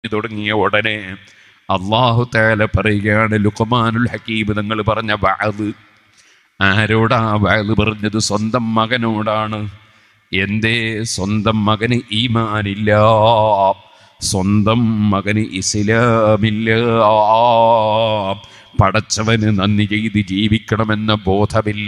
തുടങ്ങിയ ഉടനെ അള്ളാഹു തആല പറയുകയാണ് ലുഖ്മാനുൽ ഹക്കീം തങ്ങൾ പറഞ്ഞ വഅദ് ആരോടാ വഅദ് പറഞ്ഞത് സ്വന്തം മകനോടാണ് എന്തേ സ്വന്തം മകന് ഈമാനില്ല സ്വന്തം മകന് ഇസ്ലാമില്ല പടച്ചവന് നന്ദി ചെയ്ത് ജീവിക്കണമെന്ന ബോധമില്ല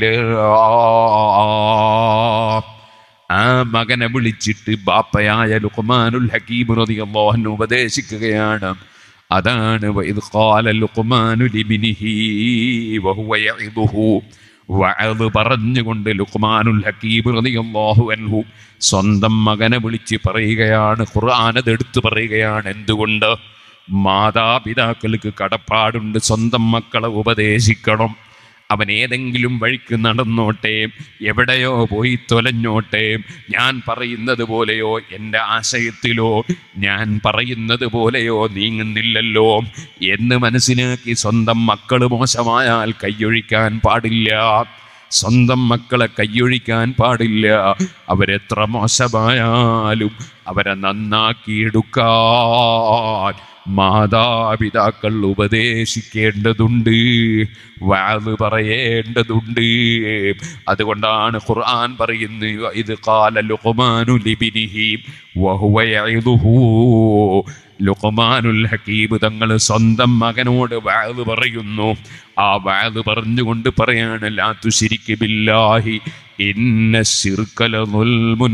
ആ മകനെ വിളിച്ചിട്ട് ബാപ്പയായ ലുഖ്മാനുൽ ഹക്കീം റളിയല്ലാഹു അൻഹു ഉപദേശിക്കുകയാണ് അതാണ് വഇദ് ഖാല ലുഖ്മാനു ലിബ്നിഹി വഹുവ യഇദുഹു വഅദ് പറഞ്ഞുകൊണ്ട് ലുഖ്മാനുൽ ഹക്കീം റളിയല്ലാഹു അൻഹു സ്വന്തം മകനെ വിളിച്ച് പറയുകയാണ് ഖുർആൻ അത് എടുത്തു പറയുകയാണ് എന്തുകൊണ്ട് മാതാപിതാക്കൾക്ക് കടപ്പാടുണ്ട് സ്വന്തം മക്കളെ ഉപദേശിക്കണം അവൻ ഏതെങ്കിലും വഴിക്ക് നടന്നോട്ടെ എവിടെയോ പോയി തൊലഞ്ഞോട്ടെ ഞാൻ പറയുന്നത് പോലെയോ എൻ്റെ ആശയത്തിലോ ഞാൻ പറയുന്നത് പോലെയോ നീങ്ങുന്നില്ലല്ലോ എന്ന് മനസ്സിലാക്കി സ്വന്തം മക്കൾ മോശമായാൽ കൈയൊഴിക്കാൻ പാടില്ല സ്വന്തം മക്കളെ കൈയൊഴിക്കാൻ പാടില്ല അവരെത്ര മോശമായാലും അവരെ നന്നാക്കിയെടുക്കാൻ മാതാപിതാക്കൾ ഉപദേശിക്കേണ്ടതുണ്ട് വാത് പറയേണ്ടതുണ്ട് അതുകൊണ്ടാണ് ഖുർആൻ പറയുന്നത് ഇത് കാല ലുഖ്മാനു ലിബിനിഹി വഹുവ യഇദുഹു ലുഖ്മാനുൽ ഹക്കീം തങ്ങൾ സ്വന്തം മകനോട് വാത് പറയുന്നു ആ വാത് പറഞ്ഞുകൊണ്ട് പറയാണ് ലാ തുശിരിക്ക് ബില്ലാഹി ഇന്ന ശിർക്കല നുൽമുൻ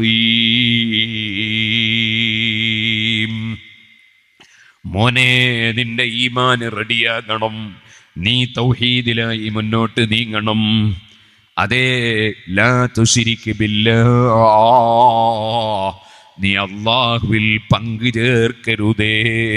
അളീം മോനെ നിന്റെ ഈമാൻ റെഡിയാകണം നീ തൗഹീദിലായി മുന്നോട്ട് നീങ്ങണം അതേ ലാ തുശിരിക്ക് ബില്ലാ നീ അള്ളാഹുവിൽ പങ്കു ചേർക്കരുതേ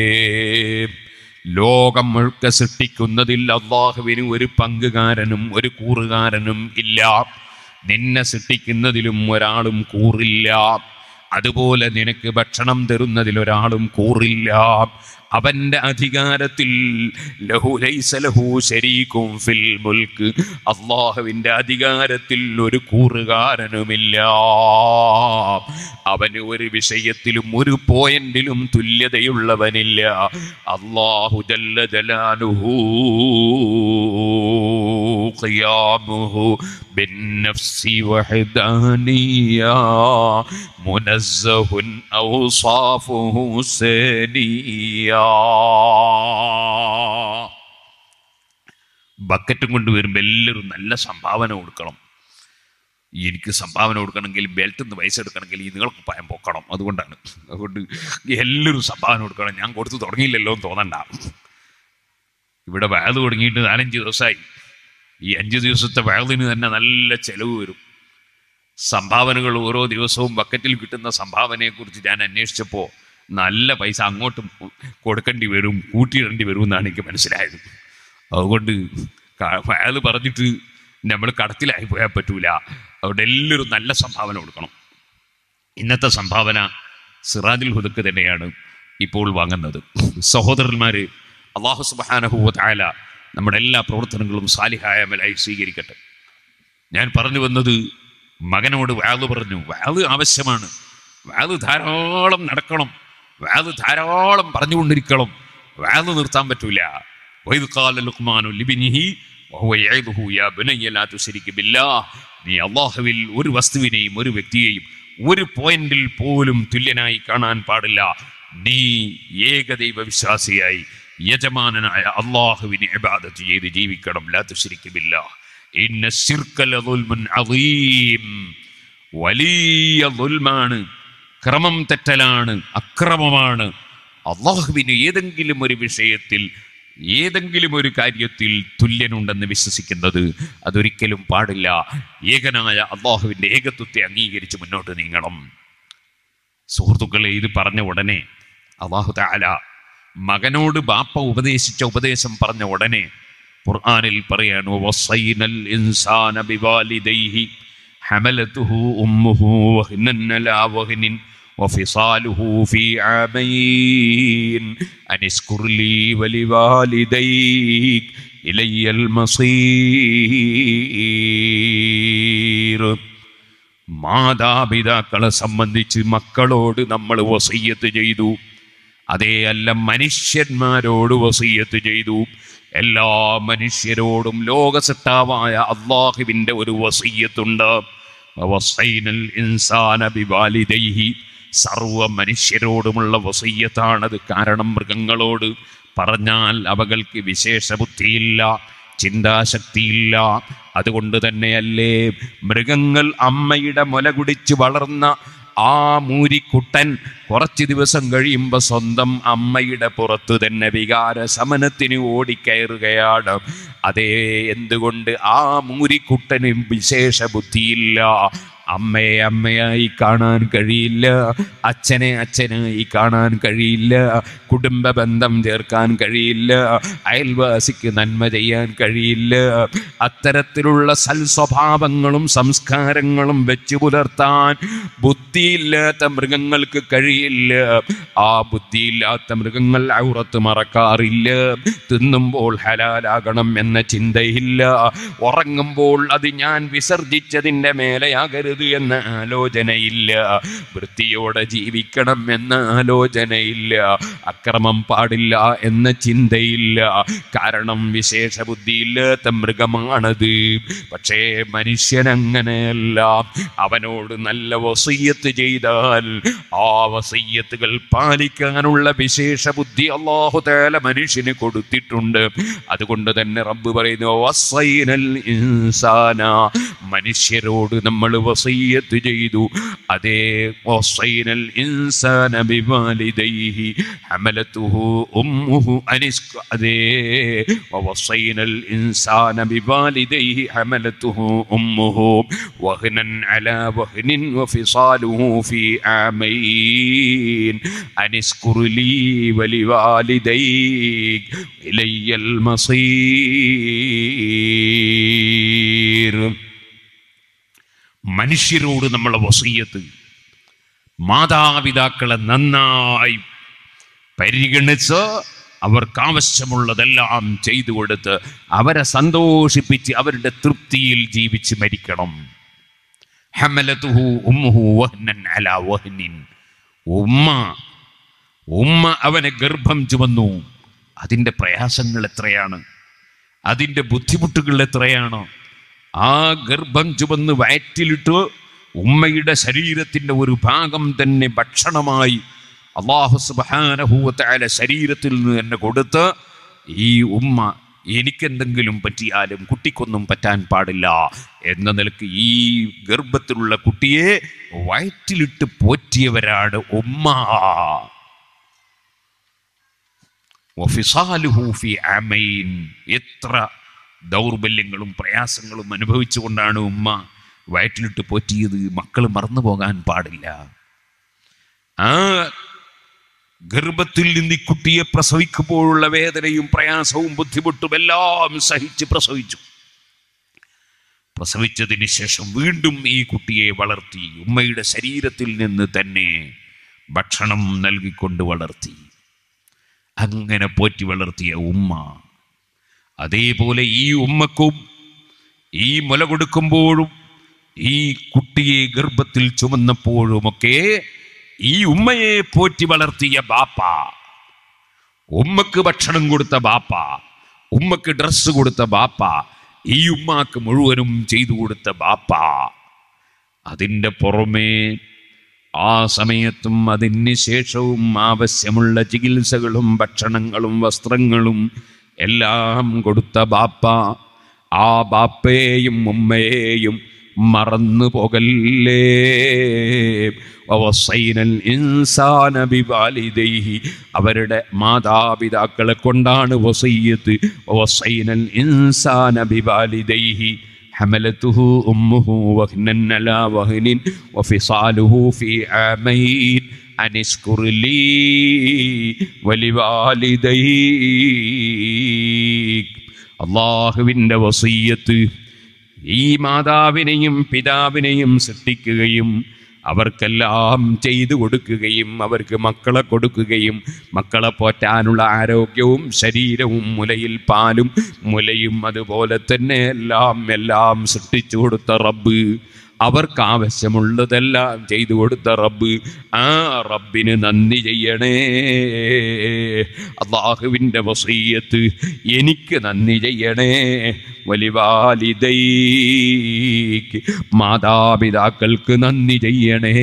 ലോകം മുഴുക്ക സൃഷ്ടിക്കുന്നതിൽ അള്ളാഹുവിന് ഒരു പങ്കുകാരനും ഒരു കൂറുകാരനും ഇല്ല നിന്നെ സൃഷ്ടിക്കുന്നതിലും ഒരാളും കൂറില്ല അതുപോലെ നിനക്ക് ഭക്ഷണം തരുന്നതിൽ ഒരാളും കൂറില്ല അവന്റെ അധികാരത്തിൽ ലഹു ലൈസ ലഹു ശരീക്കും ഫിൽ മുൽക്ക് അള്ളാഹുവിന്റെ അധികാരത്തിൽ ഒരു കൂറുകാരനുമില്ല അവന് ഒരു വിഷയത്തിലും ഒരു പോയിന്റിലും തുല്യതയുള്ളവനില്ല അള്ളാഹു ജല്ല ജലാലുഹു قيامه بالنفس وحدانية منزه أوصافه سنية ബക്കറ്റും കൊണ്ട് വരുമ്പോൾ എല്ലാവരും നല്ല സംഭാവന കൊടുക്കണം എനിക്ക് സംഭാവന കൊടുക്കണമെങ്കിൽ ബെൽറ്റിൽ നിന്ന് പൈസ എടുക്കണമെങ്കിൽ ഈ നിങ്ങൾക്ക് പയം പൊക്കണം അതുകൊണ്ടാണ് അതുകൊണ്ട് എല്ലാവരും സംഭാവന കൊടുക്കണം ഞാൻ കൊടുത്തു തുടങ്ങിയില്ലല്ലോ എന്ന് തോന്നണ്ട ഇവിടെ വയത് തുടങ്ങിയിട്ട് നാലഞ്ച് ദിവസമായി ഈ അഞ്ച് ദിവസത്തെ വയലിന് തന്നെ നല്ല ചെലവ് വരും സംഭാവനകൾ ഓരോ ദിവസവും ബക്കറ്റിൽ കിട്ടുന്ന സംഭാവനയെക്കുറിച്ച് ഞാൻ അന്വേഷിച്ചപ്പോൾ നല്ല പൈസ അങ്ങോട്ടും കൊടുക്കേണ്ടി വരും കൂട്ടിയിടേണ്ടി വരും എന്നാണ് എനിക്ക് മനസ്സിലായത് അതുകൊണ്ട് വയൽ പറഞ്ഞിട്ട് നമ്മൾ കടത്തിലായി പോയാൽ പറ്റൂല അതുകൊണ്ട് എല്ലാവരും നല്ല സംഭാവന കൊടുക്കണം ഇന്നത്തെ സംഭാവന സിറാജുൽ ഹുദക്ക് തന്നെയാണ് ഇപ്പോൾ വാങ്ങുന്നത് സഹോദരന്മാര് അള്ളാഹു സുബാനഹുല നമ്മുടെ എല്ലാ പ്രവർത്തനങ്ങളും സാലിഹായ മലായി സ്വീകരിക്കട്ടെ ഞാൻ പറഞ്ഞു വന്നത് മകനോട് വാത് പറഞ്ഞു വാത് ആവശ്യമാണ് വാത് ധാരാളം നടക്കണം വാത് ധാരാളം പറഞ്ഞുകൊണ്ടിരിക്കണം വാത് നിർത്താൻ പറ്റൂല വൈദ് ഖാല ലുഖ്മാനു ലിബ്നിഹി വഹുവ യഇദുഹു യാ ബനയ്യ ലാ തുശ്രിക് ബില്ലാഹ് നീ അള്ളാഹുവിൽ ഒരു വസ്തുവിനെയും ഒരു വ്യക്തിയെയും ഒരു പോയിന്റിൽ പോലും തുല്യനായി കാണാൻ പാടില്ല നീ ഏകദൈവ വിശ്വാസിയായി യജമാനനായ അള്ളാഹുവിനെ ഇബാദത്ത് ചെയ്ത് ജീവിക്കണം ലാ തുശ്രിക് ബില്ലാഹ് ഇന്ന ശിർക ലദുൽമുൻ അദീം വലിയ ദുൽമാണ് ക്രമം തെറ്റലാണ് അക്രമമാണ് അള്ളാഹുവിന് ഏതെങ്കിലും ഒരു വിഷയത്തിൽ ഏതെങ്കിലും ഒരു കാര്യത്തിൽ തുല്യനുണ്ടെന്ന് വിശ്വസിക്കുന്നത് അതൊരിക്കലും പാടില്ല ഏകനായ അള്ളാഹുവിൻ്റെ ഏകത്വത്തെ അംഗീകരിച്ച് മുന്നോട്ട് നീങ്ങണം സുഹൃത്തുക്കളെ ഇത് പറഞ്ഞ ഉടനെ അള്ളാഹു താല മകനോട് ബാപ്പ ഉപദേശിച്ച ഉപദേശം പറഞ്ഞ ഉടനെ ഖുർആനിൽ പറയാണ് വസൈനൽ ഇൻസാന ബിവാലിദൈഹി ഹമലതുഹു ഉമ്മുഹു വഹ്നൻ അലാ വഹ്നിൻ وفصاله في عامين أن اشكر لي ولوالديك إلي المصير മാതാപിതാക്കളെ സംബന്ധിച്ച് മക്കളോട് നമ്മൾ വസയ്യത്ത് ചെയ്തു അതേ അല്ല മനുഷ്യന്മാരോട് വസീയത്ത് ചെയ്തു എല്ലാ മനുഷ്യരോടും ലോകസട്ടാവായ അള്ളാഹുവിൻ്റെ ഒരു വസീയത്തുണ്ട് വസൈനൽ ഇൻസാന ബിവാലിദൈഹി സർവ മനുഷ്യരോടുമുള്ള വസയ്യത്താണത് കാരണം മൃഗങ്ങളോട് പറഞ്ഞാൽ അവകൾക്ക് വിശേഷ ബുദ്ധിയില്ല ചിന്താശക്തിയില്ല അതുകൊണ്ട് തന്നെയല്ലേ മൃഗങ്ങൾ അമ്മയുടെ മുല കുടിച്ച് വളർന്ന ആ മൂരിക്കുട്ടൻ കുറച്ച് ദിവസം കഴിയുമ്പോൾ സ്വന്തം അമ്മയുടെ പുറത്തു തന്നെ വികാര ശമനത്തിന് ഓടിക്കയറുകയാണ് അതേ എന്തുകൊണ്ട് ആ മൂരിക്കുട്ടന് വിശേഷ ബുദ്ധിയില്ല അമ്മയെ അമ്മയായി കാണാൻ കഴിയില്ല അച്ഛനെ അച്ഛനായി കാണാൻ കഴിയില്ല കുടുംബ ബന്ധം ചേർക്കാൻ കഴിയില്ല അയൽവാസിക്ക് നന്മ ചെയ്യാൻ കഴിയില്ല അത്തരത്തിലുള്ള സൽസ്വഭാവങ്ങളും സംസ്കാരങ്ങളും വെച്ചു പുലർത്താൻ ബുദ്ധിയില്ലാത്ത മൃഗങ്ങൾക്ക് കഴിയില്ല ആ ബുദ്ധിയില്ലാത്ത മൃഗങ്ങൾ ഔറത്ത് മറക്കാറില്ല തിന്നുമ്പോൾ ഹലാലാകണം എന്ന ചിന്തയില്ല ഉറങ്ങുമ്പോൾ അത് ഞാൻ വിസർജിച്ചതിൻ്റെ മേലെയാകരുത് എന്ന ആലോചനയില്ല വൃത്തിയോടെ ജീവിക്കണം എന്ന ആലോചനയില്ല അക്രമം പാടില്ല എന്ന ചിന്തയില്ല കാരണം വിശേഷ ബുദ്ധിയില്ലാത്ത മൃഗമാണത് പക്ഷേ മനുഷ്യൻ അങ്ങനെയല്ല അവനോട് നല്ല വസയ്യത്ത് ചെയ്താൽ ആ വസയ്യത്തുകൾ പാലിക്കാനുള്ള വിശേഷ ബുദ്ധി അള്ളാഹു തേല മനുഷ്യന് കൊടുത്തിട്ടുണ്ട് അതുകൊണ്ട് തന്നെ റബ്ബ് പറയുന്നു വസൈനൽ ഇൻസാന മനുഷ്യരോട് നമ്മൾ വസയ്യത്ത് ചെയ്തു അതേ വസൈനൽ ഇൻസാന ബിവാലിദൈഹി ഹമലത്തുഹു ഉമ്മുഹു അനിസ്ക അതേ വസൈനൽ ഇൻസാന ബിവാലിദൈഹി ഹമലത്തുഹു ഉമ്മുഹു വഹ്നൻ അലാ വഹ്നിൻ വഫിസാലുഹു ഫി ആമൈൻ അനിസ്കുർ ലി വലിവാലിദൈക് ഇലയ്യൽ മസീർ മനുഷ്യരോട് നമ്മളെ വസീയത്ത് മാതാപിതാക്കളെ നന്നായി പരിഗണിച്ച് അവർക്ക് ആവശ്യമുള്ളതെല്ലാം ചെയ്തു കൊടുത്ത് അവരെ സന്തോഷിപ്പിച്ച് അവരുടെ തൃപ്തിയിൽ ജീവിച്ച് മരിക്കണം ഹമലതുഹു ഉമ്മുഹു വഹ്നൻ അലാ വഹ്നിൻ ഉമ്മ ഉമ്മ അവനെ ഗർഭം ചുമന്നു അതിൻ്റെ പ്രയാസങ്ങൾ എത്രയാണ് അതിൻ്റെ ബുദ്ധിമുട്ടുകൾ എത്രയാണ് ആ ഗർഭം ചുമന്ന് വയറ്റിലിട്ട് ഉമ്മയുടെ ശരീരത്തിൻ്റെ ഒരു ഭാഗം തന്നെ ഭക്ഷണമായി അള്ളാഹു സുബാനഹൂവത്തായ ശരീരത്തിൽ നിന്ന് തന്നെ കൊടുത്ത് ഈ ഉമ്മ എനിക്കെന്തെങ്കിലും പറ്റിയാലും കുട്ടിക്കൊന്നും പറ്റാൻ പാടില്ല എന്ന നിലക്ക് ഈ ഗർഭത്തിലുള്ള കുട്ടിയെ വയറ്റിലിട്ട് പോറ്റിയവരാണ് ഉമ്മ വഫിസാലുഹു ഫി ആമൈൻ എത്ര ദൗർബല്യങ്ങളും പ്രയാസങ്ങളും അനുഭവിച്ചുകൊണ്ടാണ് ഉമ്മ വയറ്റിലിട്ട് പോറ്റിയത് മക്കൾ മറന്നു പോകാൻ പാടില്ല ആ ഗർഭത്തിൽ നിന്ന് ഈ കുട്ടിയെ പ്രസവിക്കുമ്പോഴുള്ള വേദനയും പ്രയാസവും ബുദ്ധിമുട്ടും എല്ലാം സഹിച്ച് പ്രസവിച്ചു പ്രസവിച്ചതിന് ശേഷം വീണ്ടും ഈ കുട്ടിയെ വളർത്തി ഉമ്മയുടെ ശരീരത്തിൽ നിന്ന് തന്നെ ഭക്ഷണം നൽകിക്കൊണ്ട് വളർത്തി അങ്ങനെ പോറ്റി വളർത്തിയ ഉമ്മ അതേപോലെ ഈ ഉമ്മക്കും ഈ മുല കൊടുക്കുമ്പോഴും ഈ കുട്ടിയെ ഗർഭത്തിൽ ചുമന്നപ്പോഴുമൊക്കെ ഈ ഉമ്മയെ പോറ്റി വളർത്തിയ ബാപ്പ ഉമ്മക്ക് ഭക്ഷണം കൊടുത്ത ബാപ്പ ഉമ്മക്ക് ഡ്രസ്സ് കൊടുത്ത ബാപ്പ ഈ ഉമ്മാക്ക് മുഴുവനും ചെയ്തു കൊടുത്ത ബാപ്പ അതിൻ്റെ പുറമേ ആ സമയത്തും അതിന് ശേഷവും ആവശ്യമുള്ള ചികിത്സകളും ഭക്ഷണങ്ങളും വസ്ത്രങ്ങളും എല്ലാം കൊടുത്ത ബാപ്പ ആ ബാപ്പയെയും ഉമ്മയെയും മറന്നു പോകല്ലേ വവസ്സൈനൽ ഇൻസാന ബിവാലിദൈഹി അവരുടെ മാതാപിതാക്കളെ കൊണ്ടാണ് വസയ്യത്ത് വവസ്സൈനൽ ഇൻസാന ബിവാലിദൈഹി حملته أمه وهنا على وهن وفصاله في عامين أن اشكر لي ولوالديك അള്ളാഹുവിൻ്റെ വസീയത്ത് ഈ മാതാവിനെയും പിതാവിനെയും സൃഷ്ടിക്കുകയും അവർക്കെല്ലാം ചെയ്തു കൊടുക്കുകയും അവർക്ക് മക്കളെ കൊടുക്കുകയും മക്കളെ പോറ്റാനുള്ള ആരോഗ്യവും ശരീരവും മുലയിൽ പാലും മുലയും അതുപോലെ തന്നെ എല്ലാം എല്ലാം സൃഷ്ടിച്ചു കൊടുത്ത റബ്ബ് അവർക്ക് ആവശ്യമുള്ളതെല്ലാം ചെയ്തു കൊടുത്ത റബ്ബ് ആ റബ്ബിന് നന്ദി ചെയ്യണേ അള്ളാഹുവിൻ്റെ വസീയത്ത് എനിക്ക് നന്ദി ചെയ്യണേ വലിവാലിതൈക്ക് മാതാപിതാക്കൾക്ക് നന്ദി ചെയ്യണേ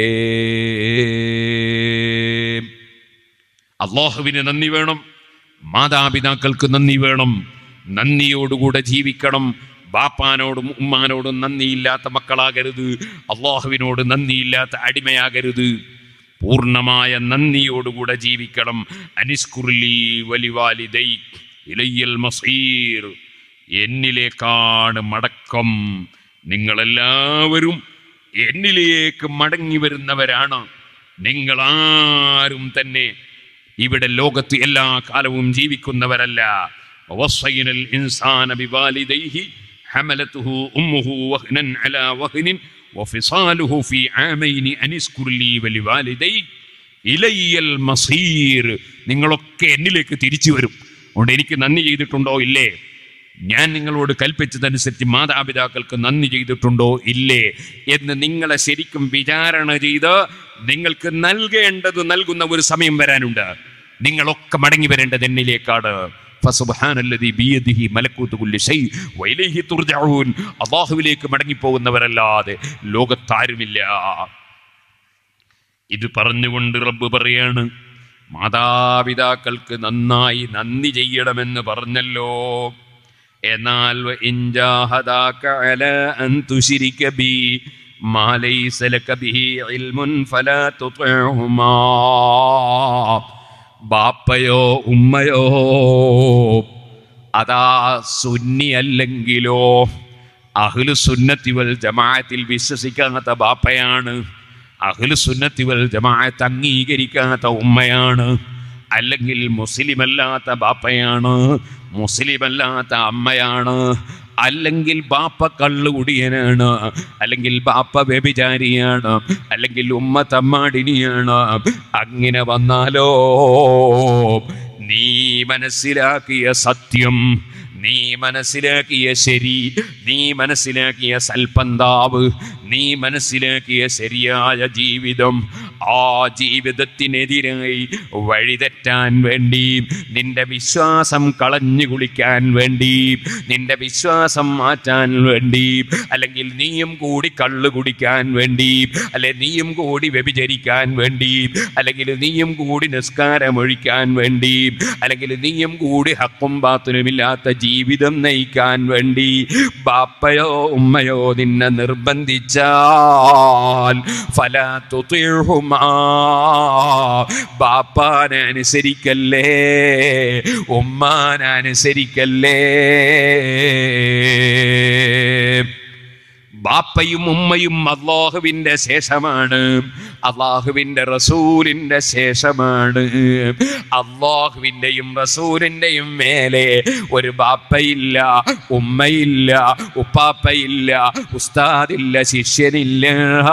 അള്ളാഹുവിന് നന്ദി വേണം മാതാപിതാക്കൾക്ക് നന്ദി വേണം നന്ദിയോടുകൂടെ ജീവിക്കണം ബാപ്പാനോടും ഉമ്മാനോടും നന്ദിയില്ലാത്ത മക്കളാകരുത് അള്ളാഹുവിനോട് നന്ദിയില്ലാത്ത അടിമയാകരുത് പൂർണ്ണമായ നന്ദിയോടുകൂടെ ജീവിക്കണം അനിസ്കുർലി വലിവാലിദൈ ഇലയ്യൽ മസീർ എന്നിലേക്കാണ് മടക്കം നിങ്ങളെല്ലാവരും എന്നിലേക്ക് മടങ്ങി വരുന്നവരാണ് നിങ്ങളാരും തന്നെ ഇവിടെ ലോകത്ത് എല്ലാ കാലവും ജീവിക്കുന്നവരല്ല ووصينا الإنسان بوالديه حملته أمه وهنا على وهن وفصاله في عامين أن اشكر لي ولوالديك ഇലയ്യൽ മസീർ നിങ്ങളൊക്കെ എന്നിലേക്ക് തിരിച്ചു വരും അതുകൊണ്ട് എനിക്ക് നന്ദി ചെയ്തിട്ടുണ്ടോ ഇല്ലേ ഞാൻ നിങ്ങളോട് കൽപ്പിച്ചതനുസരിച്ച് മാതാപിതാക്കൾക്ക് നന്ദി ചെയ്തിട്ടുണ്ടോ ഇല്ലേ എന്ന് നിങ്ങളെ ശരിക്കും വിചാരണ ചെയ്ത് നിങ്ങൾക്ക് നൽകേണ്ടത് നൽകുന്ന ഒരു സമയം വരാനുണ്ട് നിങ്ങളൊക്കെ മടങ്ങി വരേണ്ടത് എന്നിലേക്കാണ് ഫസുബ്ഹാനല്ലദീ ബിയദിഹി മലക്കൂത്ത് കുല്ലി ഷൈ വഇലൈഹി തുർജഊൻ അല്ലാഹുവിലേക്ക് മടങ്ങിപ്പോകുന്നവരല്ലാതെ ലോകത്താരുമില്ല ഇത് പറഞ്ഞുകൊണ്ട് റബ്ബ് പറയാണ് മാതാപിതാക്കൾക്ക് നന്നായി നന്ദി ചെയ്യണമെന്ന് പറഞ്ഞല്ലോ എന്നാൽ വഇൻ ജാഹദാക അലാ അൻ തുശ്രിക ബി മാ ലൈസ ലക ബിഹി ഇൽമുൻ ഫലാ തുതിഉഹുമാ ബാപ്പയോ ഉമ്മയോ അതാ സുന്നി അല്ലെങ്കിലോ അഹ്ലു സുന്നത്തി വൽ ജമാഅത്തിൽ വിശ്വസിക്കാത്ത ബാപ്പയാണ് അഹ്ലു സുന്നത്തി വൽ ജമാഅത്ത് അംഗീകരിക്കാത്ത ഉമ്മയാണ് അല്ലെങ്കിൽ മുസ്ലിമല്ലാത്ത ബാപ്പയാണ് മുസ്ലിമല്ലാത്ത അമ്മയാണ് അല്ലെങ്കിൽ ബാപ്പ കള്ളുകുടിയനാണ് അല്ലെങ്കിൽ ബാപ്പ വ്യഭിചാരിയാണ് അല്ലെങ്കിൽ ഉമ്മ തമ്മാടിനിയാണ് അങ്ങനെ വന്നാലോ നീ മനസ്സിലാക്കിയ സത്യം നീ മനസ്സിലാക്കിയ ശരി നീ മനസ്സിലാക്കിയ സൽപന്താവ് നീ മനസ്സിലാക്കിയ ശരിയായ ജീവിതം ആ ജീവിതത്തിനെതിരായി വഴിതെറ്റാൻ വേണ്ടി നിന്റെ വിശ്വാസം കളഞ്ഞു കുളിക്കാൻ വേണ്ടി നിന്റെ വിശ്വാസം മാറ്റാൻ വേണ്ടി അല്ലെങ്കിൽ നീയും കൂടി കള്ളു കുടിക്കാൻ വേണ്ടി അല്ലെ നീയും കൂടി വ്യഭിചരിക്കാൻ വേണ്ടി അല്ലെങ്കിൽ നീയും കൂടി നിസ്കാരം ഒഴിക്കാൻ വേണ്ടി അല്ലെങ്കിൽ നീയും കൂടി ഹക്കും ബാത്തിനുമില്ലാത്ത ജീവിതം നയിക്കാൻ വേണ്ടി ബാപ്പയോ ഉമ്മയോ നിന്നെ നിർബന്ധിച്ചാൽ ഫല തുതിഴുമാ ബാപ്പാനെ അനുസരിക്കല്ലേ ഉമ്മാനെ അനുസരിക്കല്ലേ ബാപ്പയും ഉമ്മയും അള്ളാഹുവിൻ്റെ ശേഷമാണ് അള്ളാഹുവിൻ്റെ റസൂലിൻ്റെ ശേഷമാണ് അള്ളാഹുവിൻ്റെയും റസൂലിൻ്റെയും മേലെ ഒരു ബാപ്പയില്ല ഉമ്മയില്ല ഉപ്പാപ്പയില്ല ഉസ്താദില്ല ശിഷ്യനില്ല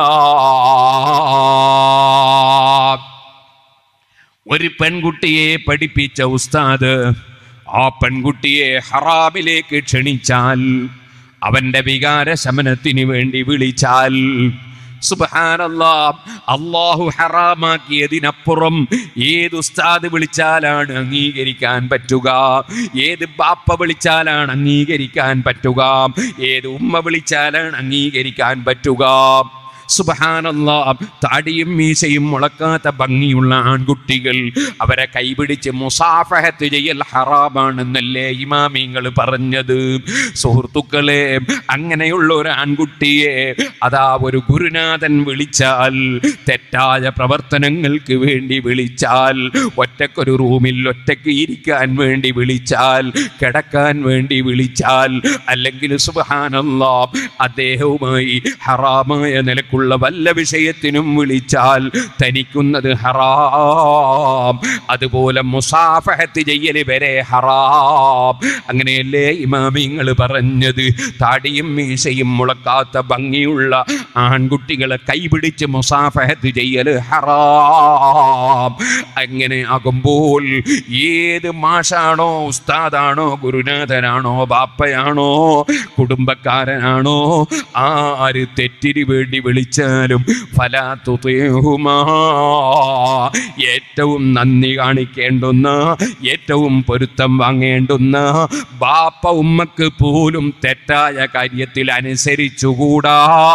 ഒരു പെൺകുട്ടിയെ പഠിപ്പിച്ച ഉസ്താദ് ആ പെൺകുട്ടിയെ ഹറാമിലേക്ക് ക്ഷണിച്ചാൽ അവന്റെ വികാര ശമനത്തിന് വേണ്ടി വിളിച്ചാൽ സുബ്ഹാനല്ലാ അള്ളാഹു ഹറാമാക്കിയതിനപ്പുറം ഏത് ഉസ്താദ് വിളിച്ചാലാണ് അംഗീകരിക്കാൻ പറ്റുക ഏത് ബാപ്പ വിളിച്ചാലാണ് അംഗീകരിക്കാൻ പറ്റുക ഏത് ഉമ്മ വിളിച്ചാലാണ് അംഗീകരിക്കാൻ പറ്റുക സുബഹാനല്ലാ താടിയും മീശയും മുളക്കാത്ത ഭംഗിയുള്ള ആൺകുട്ടികൾ അവരെ കൈപിടിച്ച് മുസാഫഹത്ത് ചെയ്യൽ ഹറാമാണെന്നല്ലേ ഇമാമിങ്ങൾ പറഞ്ഞത് സുഹൃത്തുക്കളെ അങ്ങനെയുള്ള ഒരു ആൺകുട്ടിയെ അതാ ഒരു ഗുരുനാഥൻ വിളിച്ചാൽ തെറ്റായ പ്രവർത്തനങ്ങൾക്ക് വേണ്ടി വിളിച്ചാൽ ഒറ്റക്കൊരു റൂമിൽ ഒറ്റയ്ക്ക് ഇരിക്കാൻ വേണ്ടി വിളിച്ചാൽ കിടക്കാൻ വേണ്ടി വിളിച്ചാൽ അല്ലെങ്കിൽ സുബഹാനല്ലാ അദ്ദേഹവുമായി ഹറാമായ നിലക്കുള്ള ദുനിയാവിലേക്കുള്ള വല്ല വിഷയത്തിനും വിളിച്ചാൽ തനിക്കുന്നത് ഹറാം അതുപോലെ മുസാഫഹത്ത് ചെയ്യൽ വരെ ഹറാം അങ്ങനെയല്ലേ ഇമാമിങ്ങൾ പറഞ്ഞത് താടിയും മീശയും മുളക്കാത്ത ഭംഗിയുള്ള ആൺകുട്ടികളെ കൈപിടിച്ച് മുസാഫഹത്ത് ചെയ്യൽ ഹറാം അങ്ങനെ ആകുമ്പോൾ ഏത് മാഷാണോ ഉസ്താദാണോ ഗുരുനാഥനാണോ ബാപ്പയാണോ കുടുംബക്കാരനാണോ ആര് തെറ്റിന് വേണ്ടി വിളിച്ചാലും ഫലാത്തുതേഹുമാ ഏറ്റവും നന്ദി കാണിക്കേണ്ടുന്ന ഏറ്റവും പൊരുത്തം വാങ്ങേണ്ടുന്ന ബാപ്പ ഉമ്മക്ക് പോലും തെറ്റായ കാര്യത്തിൽ അനുസരിച്ചുകൂടാ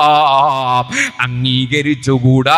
അംഗീകരിച്ചുകൂടാ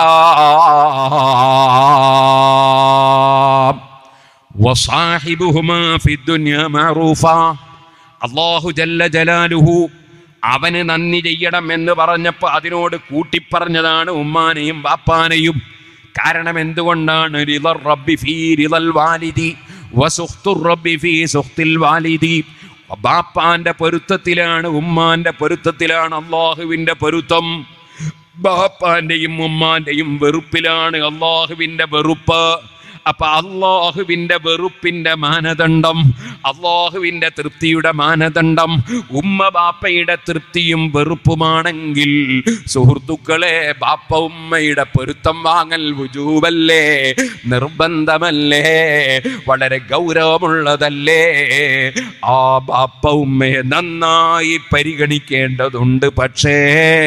വസാഹിബുഹുമാ ഫിദ്ദുനിയ മഅറൂഫ അല്ലാഹു ജല്ല ജലാലുഹു അവന് നന്ദി ചെയ്യണം എന്ന് പറഞ്ഞപ്പോൾ അതിനോട് കൂട്ടിപ്പറഞ്ഞതാണ് ഉമ്മാനെയും ബാപ്പാനെയും കാരണം എന്തുകൊണ്ടാണ് റിളർ റബ്ബി ഫീ റിളൽ വാലിദി വസുഖ്തുർ റബ്ബി ഫീ സുഖ്തിൽ വാലിദി ബാപ്പാന്റെ പൊരുത്തത്തിലാണ് ഉമ്മാന്റെ പൊരുത്തത്തിലാണ് അള്ളാഹുവിന്റെ പൊരുത്തം ബാപ്പാന്റെയും ഉമ്മാന്റെയും വെറുപ്പിലാണ് അള്ളാഹുവിന്റെ വെറുപ്പ് അപ്പൊ അള്ളാഹുവിന്റെ വെറുപ്പിന്റെ മാനദണ്ഡം അള്ളാഹുവിന്റെ തൃപ്തിയുടെ മാനദണ്ഡം ഉമ്മ ബാപ്പയുടെ തൃപ്തിയും വെറുപ്പുമാണെങ്കിൽ സുഹൃത്തുക്കളെ ബാപ്പ ഉമ്മയുടെ പൊരുത്തം വാങ്ങൽ വുജൂബല്ലേ നിർബന്ധമല്ലേ വളരെ ഗൗരവമുള്ളതല്ലേ ആ ബാപ്പ ഉമ്മയെ നന്നായി പരിഗണിക്കേണ്ടതുണ്ട് പക്ഷേ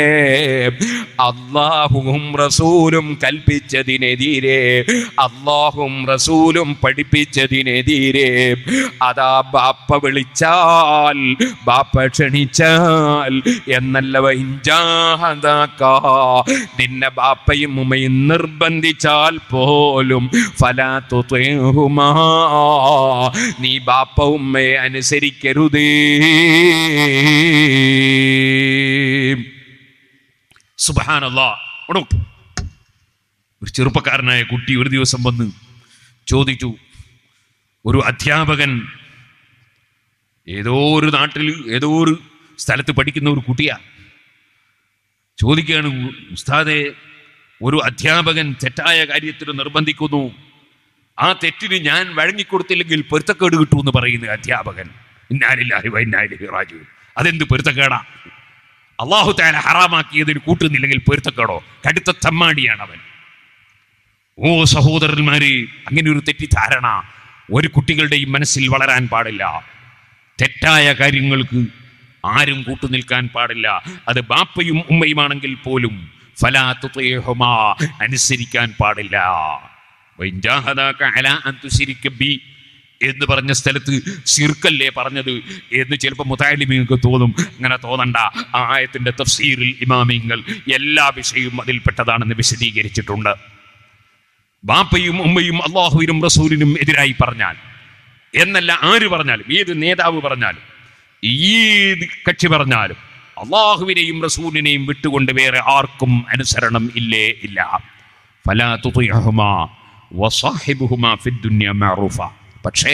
അള്ളാഹുവും റസൂലും കൽപ്പിച്ചതിനെതിരെ അള്ളാഹും റസൂലും പഠിപ്പിച്ചതിനെതിരെ അതാ ബാപ്പ വിളിച്ചാൽ ബാപ്പ ക്ഷണിച്ചാൽ എന്നല്ല വൈഞ്ചാഹതാക്കാ നിന്നെ ബാപ്പയും ഉമ്മയും നിർബന്ധിച്ചാൽ പോലും ഫലാത്തുഹുമാ നീ ബാപ്പ ഉമ്മയെ അനുസരിക്കരുതേ സുബഹാനല്ലാ ഉടു ഒരു ചെറുപ്പക്കാരനായ കുട്ടി ഒരു ദിവസം വന്ന് ചോദിച്ചു ഒരു അധ്യാപകൻ ഏതോ ഒരു നാട്ടിൽ ഏതോ ഒരു സ്ഥലത്ത് പഠിക്കുന്ന ഒരു കുട്ടിയാ ചോദിക്കുകയാണ് ഉസ്താദെ ഒരു അധ്യാപകൻ തെറ്റായ കാര്യത്തിന് നിർബന്ധിക്കുന്നു ആ തെറ്റിന് ഞാൻ വഴങ്ങിക്കൊടുത്തില്ലെങ്കിൽ പൊരുത്തക്കേട് കിട്ടുമെന്ന് പറയുന്ന അധ്യാപകൻ ഇന്നാലില്ലാഹി വൈന്നാലിഹി റാജു അതെന്ത് പൊരുത്തക്കേടാ അള്ളാഹു താല ഹറാമാക്കിയതിന് കൂട്ടുന്നില്ലെങ്കിൽ പൊരുത്തക്കേടോ കടുത്ത തമ്മാടിയാണ് അവൻ ഓ സഹോദരന്മാര് അങ്ങനെ ഒരു തെറ്റിദ്ധാരണ ഒരു കുട്ടികളുടെയും മനസ്സിൽ വളരാൻ പാടില്ല തെറ്റായ കാര്യങ്ങൾക്ക് ആരും കൂട്ടുനിൽക്കാൻ പാടില്ല അത് ബാപ്പയും ഉമ്മയുമാണെങ്കിൽ പോലും ഫലാത്തുഹുമാ അനുസരിക്കാൻ പാടില്ല വൈൻജാഹദാക അലാ അൻ തുശ്രിക ബി എന്ന് പറഞ്ഞ സ്ഥലത്ത് ശിർക്കല്ലേ പറഞ്ഞത് എന്ന് ചിലപ്പോൾ മുതാലിമിങ്ങൾക്ക് തോന്നും അങ്ങനെ തോന്നണ്ട ആ ആയത്തിന്റെ തഫ്സീറിൽ ഇമാമിങ്ങൾ എല്ലാ വിഷയവും അതിൽപ്പെട്ടതാണെന്ന് വിശദീകരിച്ചിട്ടുണ്ട് ബാപ്പയും ഉമ്മയും അള്ളാഹുവിനും റസൂലിനും എതിരായി പറഞ്ഞാൽ എന്നല്ല ആര് പറഞ്ഞാലും ഏത് നേതാവ് പറഞ്ഞാലും ഏത് കക്ഷി പറഞ്ഞാലും അള്ളാഹുവിനെയും റസൂലിനെയും വിട്ടുകൊണ്ട് വേറെ ആർക്കും അനുസരണം ഇല്ലേ ഇല്ല ഫലാ തുതിഅഹുമാ വസാഹിബുഹുമാ ഫിദ്ദുനിയ മഅറൂഫ പക്ഷേ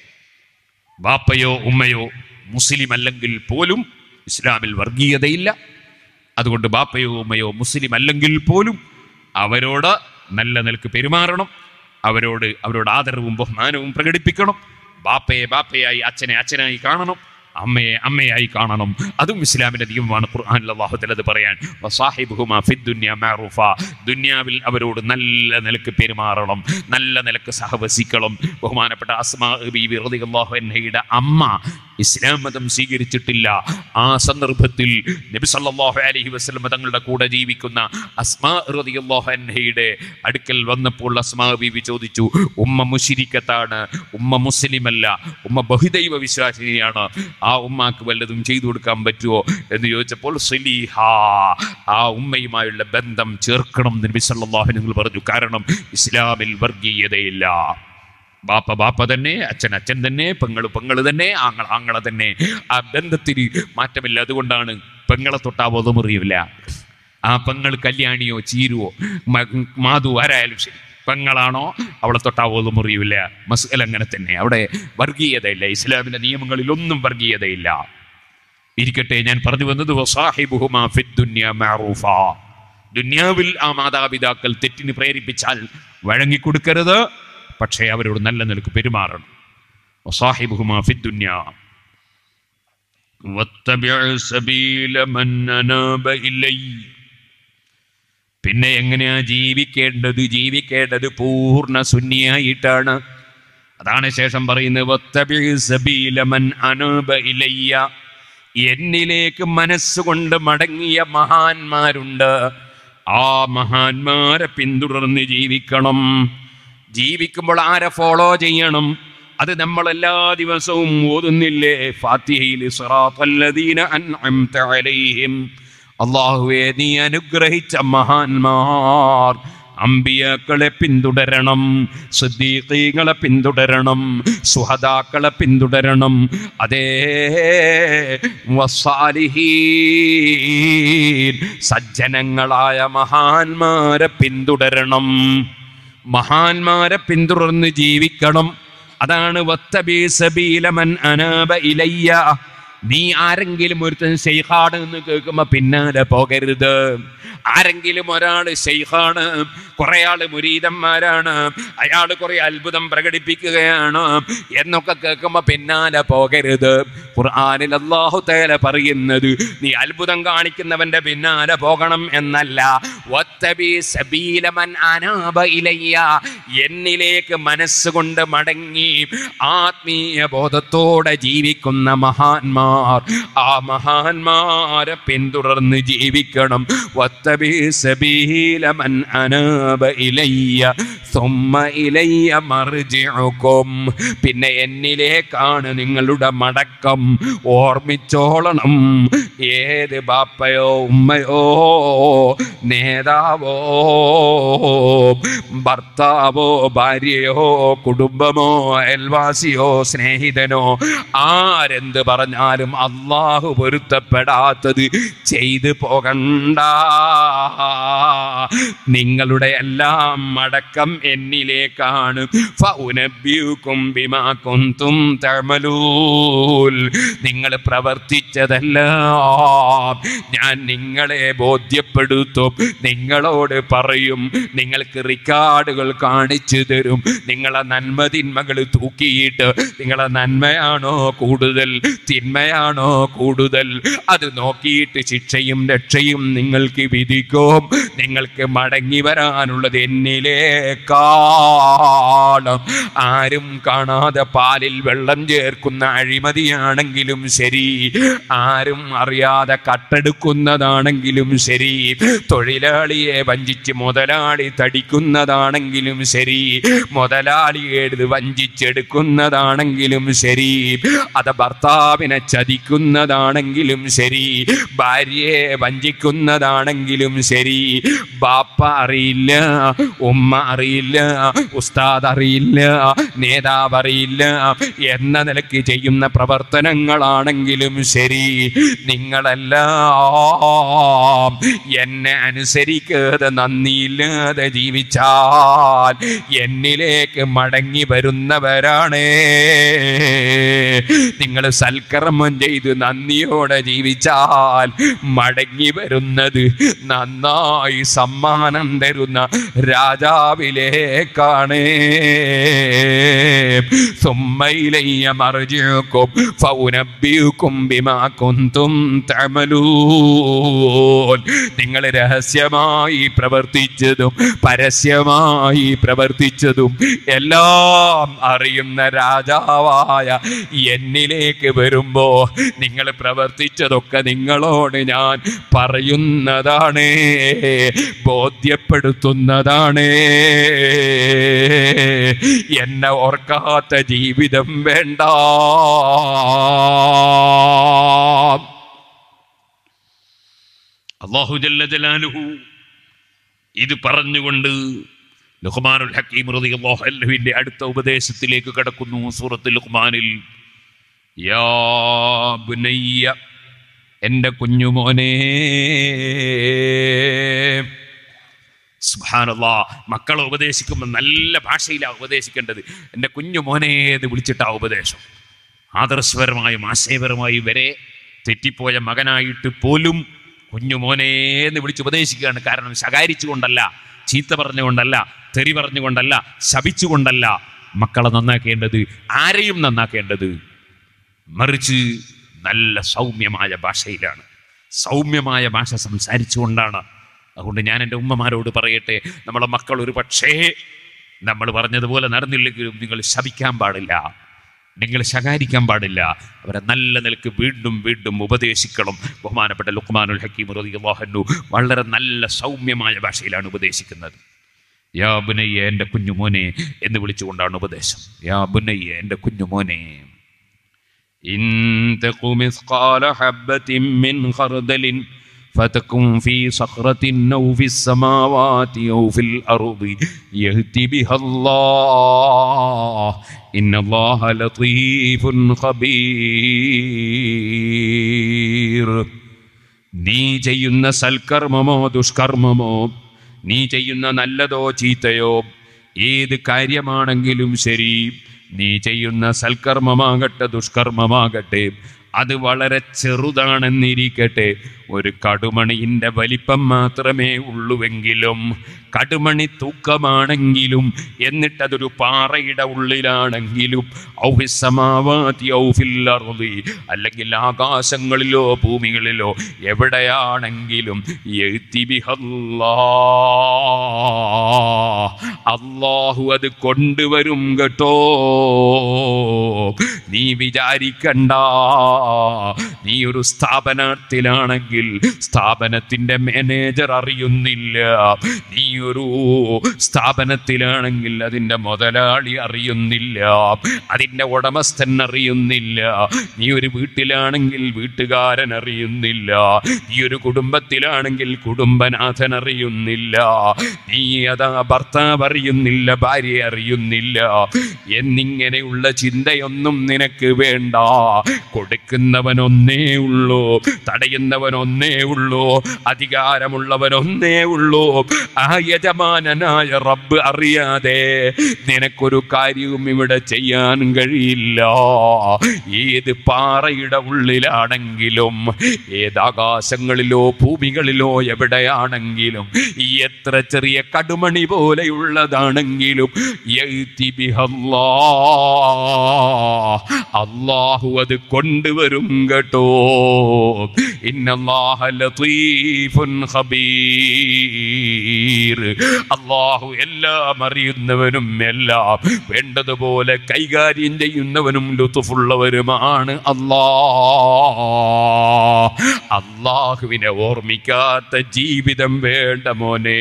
ബാപ്പയോ ഉമ്മയോ മുസ്ലിം അല്ലെങ്കിൽ പോലും ഇസ്ലാമിൽ വർഗീയതയില്ല അതുകൊണ്ട് ബാപ്പയോ ഉമ്മയോ മുസ്ലിം അല്ലെങ്കിൽ പോലും അവരോട് നല്ല നിലക്ക് പെരുമാറണം അവരോട് അവരോട് ആദരവും ബഹുമാനവും പ്രകടിപ്പിക്കണം ബാപ്പയെ ബാപ്പയായി അച്ഛനെ അച്ഛനായി കാണണം അമ്മയെ അമ്മയായി കാണണം അതും ഇസ്ലാമിന്റെ നിയമമാണ് ഖുർആനിൽ അല്ലാഹു തആല അത് പറയാൻ വസാഹിബുഹുമാ ഫിദ്ദുനിയ മഅറൂഫ ദുനിയാവിൽ അവരോട് നല്ല നിലക്ക് പെരുമാറണം നല്ല നിലക്ക് സഹവസിക്കണം ബഹുമാനപ്പെട്ട അസ്മാ ബീബി റളിയല്ലാഹു അൻഹയുടെ അമ്മ ഇസ്ലാം മതം സ്വീകരിച്ചിട്ടില്ല ആ സന്ദർഭത്തിൽ നബി സല്ലല്ലാഹു അലൈഹി വസല്ലം തങ്ങളുടെ കൂടെ ജീവിക്കുന്ന അസ്മാ റളിയല്ലാഹു അൻഹയുടെ അടുക്കൽ വന്നപ്പോൾ അസ്മാ ബീബി ചോദിച്ചു ഉമ്മ മുശിരിക്കത്താണ് ഉമ്മ മുസ്ലിമല്ല ഉമ്മ ബഹുദൈവ വിശ്വാസിനിയാണ് ആ ഉമ്മാക്ക് വല്ലതും ചെയ്തു കൊടുക്കാൻ പറ്റുമോ എന്ന് ചോദിച്ചപ്പോൾ സലീഹ ആ ഉമ്മയുമായുള്ള ബന്ധം ചേർക്കണം എന്ന് നബി സല്ലല്ലാഹു നിങ്ങൾ പറഞ്ഞു കാരണം ഇസ്ലാമിൽ വർഗീയതയില്ല ബാപ്പ ബാപ്പ തന്നെ അച്ഛൻ അച്ഛൻ തന്നെ പെങ്ങള് പെങ്ങള് തന്നെ ആങ്ങള ആങ്ങള തന്നെ ആ ബന്ധത്തിന് മാറ്റമില്ല അതുകൊണ്ടാണ് പെങ്ങളെ തൊട്ടാ ബോധമുറിയില്ല ആ പെങ്ങൾ കല്യാണിയോ ചീരുവോ മ- മാധു ആരായാലും ശരി പെങ്ങളാണോ അവളെ തൊട്ടാ പോലും മുറിയില്ല മസ്അൽ അങ്ങനെ തന്നെ അവിടെ വർഗീയതയില്ല ഇസ്ലാമിന്റെ നിയമങ്ങളിൽ ഒന്നും വർഗീയതയില്ല ഇരിക്കട്ടെ ഞാൻ പറഞ്ഞു വന്നത് വസാഹിബുഹുമാ ഫിദ്ദുനിയ മഅറൂഫ ദുന്യാവിൽ ആ മാതാപിതാക്കൾ തെറ്റിന് പ്രേരിപ്പിച്ചാൽ വഴങ്ങിക്കൊടുക്കരുത് പക്ഷേ അവരോട് നല്ല നിലക്ക് പെരുമാറണം വസാഹിബുഹുമാ ഫിദ്ദുന്യാ വത്തബിഅ സബീല മൻ അനാബ ഇലൈ പിന്നെ എങ്ങനെയാ ജീവിക്കേണ്ടത് ജീവിക്കേണ്ടത് പൂർണ്ണ സുന്നിയായിട്ടാണ് അതാണ് ശേഷം പറയുന്നത് വത്തബിഅ സബീല മൻ അനാബ ഇലയ്യ എന്നിലേക്ക് മനസ്സുകൊണ്ട് മടങ്ങിയ മഹാന്മാരുണ്ട് ആ മഹാന്മാരെ പിന്തുടർന്ന് ജീവിക്കണം ജീവിക്കുമ്പോൾ ആരെ ഫോളോ ചെയ്യണം അത് നമ്മൾ എല്ലാ ദിവസവും ഓതുന്നില്ലേ ഫാത്തിഹയിൽ സിറാത്തല്ലദീന അൻഅംത അലൈഹിം അള്ളാഹുവെ നീ അനുഗ്രഹിച്ച മഹാന്മാർ അമ്പിയാക്കളെ പിന്തുടരണം സിദ്ദീഖീങ്ങളെ പിന്തുടരണം സുഹദാക്കളെ പിന്തുടരണം അതേ വസാലിഹീൻ സജ്ജനങ്ങളായ മഹാന്മാരെ പിന്തുടരണം മഹാന്മാരെ പിന്തുടർന്ന് ജീവിക്കണം അതാണ് വത്തബി സബീലമൻ അനാബ ഇലയ്യ നീ ആരെങ്കിലും ഒരുത്തൻ ശൈഖാണ് എന്ന് കേൾക്കുമ്പോ പിന്നാലെ പോകരുത് ആരെങ്കിലും ഒരാൾ ശൈഖാണ് കുറെ ആള് മുരീതന്മാരാണ് അയാൾ കുറെ അത്ഭുതം പ്രകടിപ്പിക്കുകയാണ് എന്നൊക്കെ കേൾക്കുമ്പോ പിന്നാലെ പോകരുത് ഖുർആനിൽ അള്ളാഹു തേല പറയുന്നത് നീ അത്ഭുതം കാണിക്കുന്നവന്റെ പിന്നാലെ പോകണം എന്നല്ല വത്തബി സബീലമൻ അനാബ ഇലയ്യ എന്നിലേക്ക് മനസ്സുകൊണ്ട് മടങ്ങി ആത്മീയ ബോധത്തോടെ ജീവിക്കുന്ന മഹാന്മാർ ആ മഹാന്മാരെ പിന്തുടർന്ന് ജീവിക്കണം വത്തബി സബീലമൻ അനാബ ഇലയ്യ സുമ്മ ഇലയ്യ മർജിഉക്കും പിന്നെ എന്നിലേക്കാണ് നിങ്ങളുടെ മടക്കം ഓർമ്മിച്ചോളണം ഏത് ബാപ്പയോ ഉമ്മയോ നേതാവോ ഭർത്താവോ ഭാര്യയോ കുടുംബമോ അയൽവാസിയോ സ്നേഹിതനോ ആരെന്ത് പറഞ്ഞാലും അള്ളാഹു പൊരുത്തപ്പെടാത്തത് ചെയ്തു പോകണ്ട നിങ്ങളുടെ എല്ലാം മടക്കം എന്നിലേക്കാണ് ഫൗനബ്യുക്കും ബിമാ കുന്തും തഅമലൂൽ നിങ്ങൾ പ്രവർത്തിച്ചതെല്ലാം ഞാൻ നിങ്ങളെ ബോധ്യപ്പെടുത്തും നിങ്ങളോട് പറയും നിങ്ങൾക്ക് റിക്കാർഡുകൾ കാണിച്ചു തരും നിങ്ങളെ നന്മ തിന്മകൾ തൂക്കിയിട്ട് നിങ്ങളെ നന്മയാണോ കൂടുതൽ തിന്മയാണോ കൂടുതൽ അത് നോക്കിയിട്ട് ശിക്ഷയും രക്ഷയും നിങ്ങൾക്ക് വിധിക്കും നിങ്ങൾക്ക് മടങ്ങി വരാനുള്ളത് എന്നിലേക്കാണ് ആരും കാണാതെ പാലിൽ വെള്ളം ചേർക്കുന്ന അഴിമതിയാണെങ്കിലും ശരി ആരും അറിയാതെ കട്ടെടുക്കുന്നതാണെങ്കിലും ശരി തൊഴിലാളിയെ വഞ്ചിച്ച് മുതലാളി തടിക്കുന്നതാണെങ്കിലും ശരി മുതലാളിയെ വഞ്ചിച്ചെടുക്കുന്നതാണെങ്കിലും ശരി അത് ഭർത്താവിനെ ചതിക്കുന്നതാണെങ്കിലും ശരി ഭാര്യയെ വഞ്ചിക്കുന്നതാണെങ്കിലും ശരി ബാപ്പ അറിയില്ല ഉമ്മ അറിയില്ല ഉസ്താദ് അറിയില്ല നേതാവ് അറിയില്ല എന്ന നിലയ്ക്ക് ചെയ്യുന്ന പ്രവർത്തനങ്ങളാണെങ്കിലും ശരി നിങ്ങളെല്ലാം എന്നെ അനുസരിക്കാതെ നന്ദിയില്ലാതെ ജീവിച്ചാൽ എന്നിലേക്ക് മടങ്ങി വരുന്നവരാണേ നിങ്ങൾ സൽക്കർമ്മം ചെയ്ത് നന്ദിയോടെ ജീവിച്ചാൽ മടങ്ങി വരുന്നത് നന്നായി സമ്മാനം തരുന്ന രാജാവിലേക്കാണേ സുമ്മയിലയ്യ മറിഞ്ഞുക്കും ഫൗനബ്ബിയുക്കും ബിമാ കുന്തും തഅമലൂൻ നിങ്ങൾ രഹസ്യമായി പ്രവർത്തിച്ചതും പരസ്യമായി പ്രവർത്തിച്ചതും എല്ലാം അറിയുന്ന രാജാവായ എന്നിലേക്ക് വരുമ്പോ നിങ്ങൾ പ്രവർത്തിച്ചതൊക്കെ നിങ്ങളോട് ഞാൻ പറയുന്നതാണ് ബോധ്യപ്പെടുത്തുന്നതാണ് എന്നെ ഓർക്കാത്ത ജീവിതം വേണ്ട അള്ളാഹു ജല്ല ജലാലുഹു ഇത് പറഞ്ഞുകൊണ്ട് ലുഹ്മാനുൽ ഹക്കീം റളിയല്ലാഹു അൻഹുവിന്റെ അടുത്ത ഉപദേശത്തിലേക്ക് കടക്കുന്നു സൂറത്ത് ലുഹ്മാനിൽ യാ ബുനയ്യ എൻ്റെ കുഞ്ഞുമോനെ സുബ്ഹാനല്ലാ മക്കളെ ഉപദേശിക്കുമ്പോൾ നല്ല ഭാഷയിലാണ് ഉപദേശിക്കേണ്ടത് എൻ്റെ കുഞ്ഞുമോനെ എന്ന് വിളിച്ചിട്ടാ ഉപദേശം ആദർശപരമായും ആശയപരമായും വരെ തെറ്റിപ്പോയ മകനായിട്ട് പോലും കുഞ്ഞുമോനെ എന്ന് വിളിച്ച് ഉപദേശിക്കുകയാണ് കാരണം ശകാരിച്ചുകൊണ്ടല്ല ചീത്ത പറഞ്ഞുകൊണ്ടല്ല തെറി പറഞ്ഞുകൊണ്ടല്ല ശപിച്ചുകൊണ്ടല്ല മക്കളെ നന്നാക്കേണ്ടത് ആരെയും നന്നാക്കേണ്ടത് മറിച്ച് നല്ല സൗമ്യമായ ഭാഷയിലാണ് സൗമ്യമായ ഭാഷ സംസാരിച്ചുകൊണ്ടാണ് അതുകൊണ്ട് ഞാൻ എൻ്റെ ഉമ്മമാരോട് പറയട്ടെ നമ്മളെ മക്കൾ ഒരു പക്ഷേ നമ്മൾ പറഞ്ഞതുപോലെ നടന്നില്ലെങ്കിലും നിങ്ങൾ ശപിക്കാൻ പാടില്ല നിങ്ങൾ ശകാരിക്കാൻ പാടില്ല അവരെ നല്ല നിലക്ക് വീണ്ടും വീണ്ടും ഉപദേശിക്കണം ബഹുമാനപ്പെട്ട ലുക്മാനുൽ ഹക്കീം റളിയല്ലാഹു വളരെ നല്ല സൗമ്യമായ ഭാഷയിലാണ് ഉപദേശിക്കുന്നത് യാ ബുനയ്യ എൻ്റെ കുഞ്ഞുമോനെ എന്ന് വിളിച്ചുകൊണ്ടാണ് ഉപദേശം യാ ബുനയ്യ എൻ്റെ കുഞ്ഞുമോനെ إن تك مثقال حبة من خردل فتكن في صخرة أو في السماوات أو في الأرض يهتي بها الله إن الله لطيف خبير നീ ചെയ്യുന്ന സൽക്കർമ്മമോ ദുഷ്കർമ്മമോ നീ ചെയ്യുന്ന നല്ലതോ ചീത്തയോ ഏത് കാര്യമാണെങ്കിലും ശരി നീ ചെയ്യുന്ന സൽക്കർമ്മമാകട്ടെ ദുഷ്കർമ്മമാകട്ടെ അത് വളരെ ചെറുതാണെന്നിരിക്കട്ടെ ഒരു കടുമണിൻ്റെ വലിപ്പം മാത്രമേ ഉള്ളുവെങ്കിലും കടുമണി തൂക്കമാണെങ്കിലും എന്നിട്ടതൊരു പാറയുടെ ഉള്ളിലാണെങ്കിലും ഔഫിസമാവാതി ഔഫിൽ അർളി അല്ലെങ്കിൽ ആകാശങ്ങളിലോ ഭൂമികളിലോ എവിടെയാണെങ്കിലും എഴുത്തി ബിഹല്ലാ അള്ളാഹു അത് കൊണ്ടുവരും കേട്ടോ നീ വിചാരിക്കണ്ട നീ ഒരു സ്ഥാപനത്തിലാണെങ്കിൽ സ്ഥാപനത്തിന്റെ മാനേജർ അറിയുന്നില്ല നീ ഒരു സ്ഥാപനത്തിലാണെങ്കിൽ അതിന്റെ മുതലാളി അറിയുന്നില്ല അതിന്റെ ഉടമസ്ഥൻ അറിയുന്നില്ല നീ ഒരു വീട്ടിലാണെങ്കിൽ വീട്ടുകാരൻ അറിയുന്നില്ല നീ ഒരു കുടുംബത്തിലാണെങ്കിൽ കുടുംബനാഥൻ അറിയുന്നില്ല നീ അതാ ഭർത്താവ് അറിയുന്നില്ല ഭാര്യ അറിയുന്നില്ല എന്നിങ്ങനെയുള്ള ചിന്തയൊന്നും നിനക്ക് വേണ്ട കൊടുക്കുന്നവനൊന്നേ ഉള്ളൂ തടയുന്നവനൊന്നേ ഉള്ളൂ അധികാരമുള്ളവനൊന്നേ ഉള്ളൂ ആ യജമാനനായ റബ്ബ് അറിയാതെ നിനക്കൊരു കാര്യവും ഇവിടെ ചെയ്യാൻ കഴിയില്ല ഏത് പാറയുടെ ഉള്ളിലാണെങ്കിലും ഏത് ആകാശങ്ങളിലോ ഭൂമികളിലോ എവിടെയാണെങ്കിലും എത്ര ചെറിയ കടുമണി പോലെയുള്ളതാണെങ്കിലും യഅ്തി ബിഹല്ലാ. അള്ളാഹു അത് കൊണ്ടുവരും കേട്ടോ ഇന്നല്ലാഹ ലതീഫുൻ ഖബീർ അള്ളാഹു എല്ലാം അറിയുന്നവനും എല്ലാം വേണ്ടതുപോലെ കൈകാര്യം ചെയ്യുന്നവനും ലുത്തുഫുള്ളവരുമാണ് അല്ലാ അള്ളാഹുവിനെ ഓർമ്മിക്കാത്ത ജീവിതം വേണ്ട മോനെ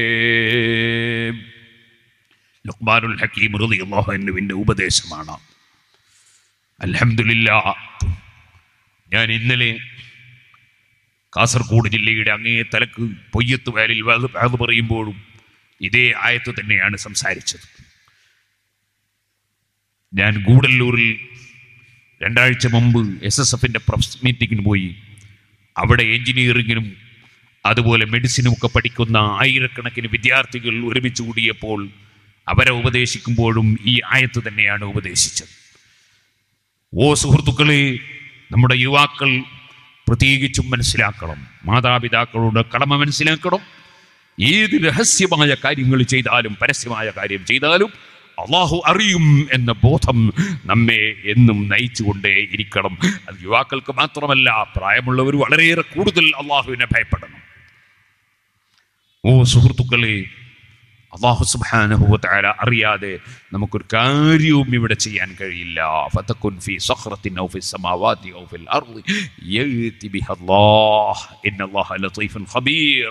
ലുക്മാനുൽ ഹക്കീം റളിയല്ലാഹുവിന്റെ ഉപദേശമാണ് അൽഹംദുലില്ലാ ഞാൻ ഇന്നലെ കാസർഗോഡ് ജില്ലയുടെ അങ്ങേ തലക്ക് പൊയ്യത്ത് വയലിൽ വാത് വാത് പറയുമ്പോഴും ഇതേ ആയത്ത് തന്നെയാണ് സംസാരിച്ചത് ഞാൻ ഗൂഡല്ലൂരിൽ രണ്ടാഴ്ച മുമ്പ് എസ് എസ് എഫിൻ്റെ പ്രൊഫസ് മീറ്റിങ്ങിന് പോയി അവിടെ എഞ്ചിനീയറിങ്ങിനും അതുപോലെ മെഡിസിനും ഒക്കെ പഠിക്കുന്ന ആയിരക്കണക്കിന് വിദ്യാർത്ഥികൾ ഒരുമിച്ച് കൂടിയപ്പോൾ അവരെ ഉപദേശിക്കുമ്പോഴും ഈ ആയത്ത് തന്നെയാണ് ഉപദേശിച്ചത് ഓ സുഹൃത്തുക്കളെ നമ്മുടെ യുവാക്കൾ പ്രത്യേകിച്ചും മനസ്സിലാക്കണം മാതാപിതാക്കളുടെ കടമ മനസ്സിലാക്കണം ഏത് രഹസ്യമായ കാര്യങ്ങൾ ചെയ്താലും പരസ്യമായ കാര്യം ചെയ്താലും അള്ളാഹു അറിയും എന്ന ബോധം നമ്മെ എന്നും നയിച്ചുകൊണ്ടേ ഇരിക്കണം അത് യുവാക്കൾക്ക് മാത്രമല്ല പ്രായമുള്ളവർ വളരെയേറെ കൂടുതൽ അള്ളാഹുവിനെ ഭയപ്പെടണം ഓ സുഹൃത്തുക്കളെ അള്ളാഹു സുബ്ഹാനഹുവതആല അറിയാതെ നമുക്കൊരു കാര്യവും ഇവിടെ ചെയ്യാൻ കഴിയില്ല ഫതകുൻ ഫീ സഖറത്തിൻ ഔ ഫിസ് സമാവാതി ഔ ഫിൽ അർളി യഅതി ബിഹല്ലാഹ് ഇന്നല്ലാഹ ലതീഫുൻ ഖബീർ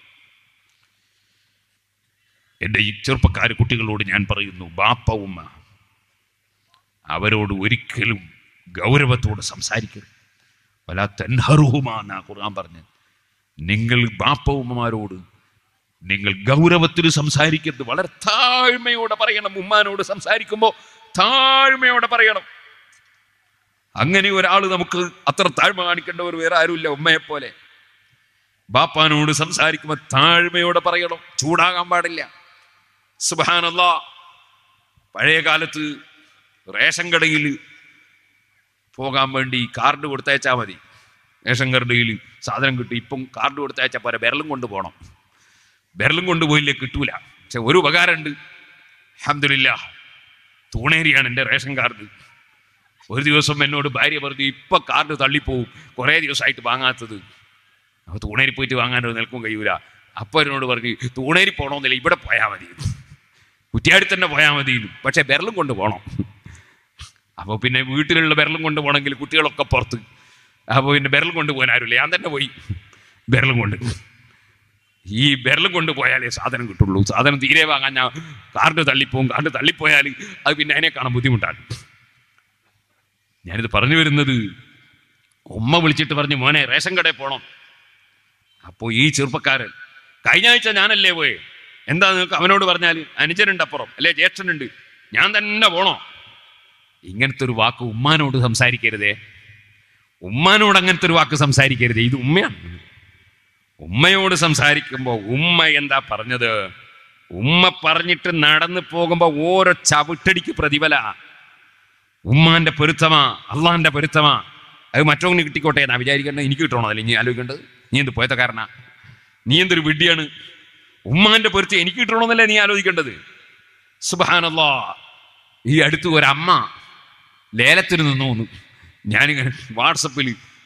എൻ്റെ ഈ ചെറുപ്പക്കാർ കുട്ടികളോട് ഞാൻ പറയുന്നു ബാപ്പ ഉമ്മ അവരോട് ഒരിക്കലും ഗൗരവത്തോട് സംസാരിക്കരുത് വല തെൻഹറുഹുമാ എന്നാ ഖുർആൻ പറഞ്ഞത് നിങ്ങൾ ബാപ്പ ഉമ്മമാരോട് നിങ്ങൾ ഗൗരവത്തിൽ സംസാരിക്കരുത് വളരെ താഴ്മയോടെ പറയണം ഉമ്മാനോട് സംസാരിക്കുമ്പോൾ താഴ്മയോടെ പറയണം അങ്ങനെ ഒരാൾ നമുക്ക് അത്ര താഴ്മ കാണിക്കേണ്ടവർ വേറെ ആരുമില്ല ഉമ്മയെ പോലെ ബാപ്പാനോട് സംസാരിക്കുമ്പോൾ താഴ്മയോടെ പറയണം ചൂടാകാൻ പാടില്ല സുബാനല്ല പഴയ കാലത്ത് റേഷൻ കടയിൽ പോകാൻ വേണ്ടി കാർഡ് കൊടുത്തയച്ചാൽ മതി റേഷൻ കടയിൽ സാധനം കിട്ടും ഇപ്പം കാർഡ് കൊടുത്തയച്ചാൽ പോരാ വിരലും കൊണ്ട് പോകണം വിരലും കൊണ്ടുപോയില്ലേ കിട്ടൂല പക്ഷെ ഒരു ഉപകാരമുണ്ട് അഹമ്മദില്ല തൂണേരിയാണ് എൻ്റെ റേഷൻ കാർഡ് ഒരു ദിവസം എന്നോട് ഭാര്യ പറഞ്ഞു ഇപ്പൊ കാർഡ് തള്ളിപ്പോവും കുറേ ദിവസമായിട്ട് വാങ്ങാത്തത് അപ്പോൾ തൂണേരി പോയിട്ട് വാങ്ങാൻ നിൽക്കും കഴിയൂല അപ്പോൾ എന്നോട് പറഞ്ഞു തൂണേരി പോകണമെന്നില്ല ഇവിടെ പോയാൽ മതി കുറ്റിയാടി തന്നെ പോയാൽ മതി പക്ഷെ വിരലും കൊണ്ട് പോകണം അപ്പോൾ പിന്നെ വീട്ടിലുള്ള വിരലും കൊണ്ട് പോകണമെങ്കിൽ കുട്ടികളൊക്കെ പുറത്ത് അപ്പോൾ പിന്നെ വിരലും കൊണ്ട് പോകാൻ ആരുമില്ല ഞാൻ തന്നെ പോയി വിരലും കൊണ്ട് ഈ വിരലും കൊണ്ട് പോയാലേ സാധനം കിട്ടുള്ളൂ സാധനം തീരെ വാങ്ങാൻ ഞാൻ കാർഡ് തള്ളിപ്പോവും കാർഡ് തള്ളിപ്പോയാൽ അത് പിന്നെ അതിനെ കാണാൻ ബുദ്ധിമുട്ടാണ് ഞാനിത് പറഞ്ഞു വരുന്നത് ഉമ്മ വിളിച്ചിട്ട് പറഞ്ഞു മോനെ റേഷൻ കടയിൽ പോണം അപ്പോൾ ഈ ചെറുപ്പക്കാരൻ കഴിഞ്ഞ ആഴ്ച ഞാനല്ലേ പോയെ എന്താ നിങ്ങൾക്ക് അവനോട് പറഞ്ഞാൽ അനുജനുണ്ട് അപ്പുറം അല്ലേ ജ്യേഷ്ഠനുണ്ട് ഞാൻ തന്നെ പോണോ ഇങ്ങനത്തെ ഒരു വാക്ക് ഉമ്മാനോട് സംസാരിക്കരുതേ ഉമ്മാനോട് അങ്ങനത്തെ ഒരു വാക്ക് സംസാരിക്കരുതേ ഇത് ഉമ്മയാണ് ഉമ്മയോട് സംസാരിക്കുമ്പോൾ ഉമ്മ എന്താ പറഞ്ഞത് ഉമ്മ പറഞ്ഞിട്ട് നടന്നു പോകുമ്പോൾ ഓരോ ചവിട്ടടിക്ക് പ്രതിഫല ഉമ്മാന്റെ പൊരുത്തമാ അള്ളാന്റെ പൊരുത്തമാ അത് മറ്റവന് കിട്ടിക്കോട്ടെ എന്നാ വിചാരിക്കേണ്ടത് എനിക്ക് കിട്ടണോ അല്ലേ നീ ആലോചിക്കേണ്ടത് നീ എന്ത് പോയത്തെ കാരണ നീ എന്തൊരു വിഡ്ഢിയാണ് ഉമ്മാന്റെ പൊരുത്തം എനിക്ക് കിട്ടണമെന്നല്ലേ നീ ആലോചിക്കേണ്ടത് സുബാനല്ലാ ഈ അടുത്ത് ഒരമ്മ ലേലത്തിന് നിന്നു വന്നു ഞാനിങ്ങനെ വാട്സപ്പിൽ